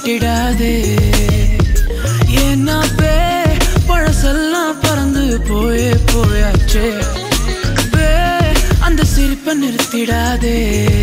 விட்டுடாதே ஏன்னா பே பழசெல்லாம் பறந்து போயே போயாச்சே பே அந்த சிரிப்பை நிறுத்திடாதே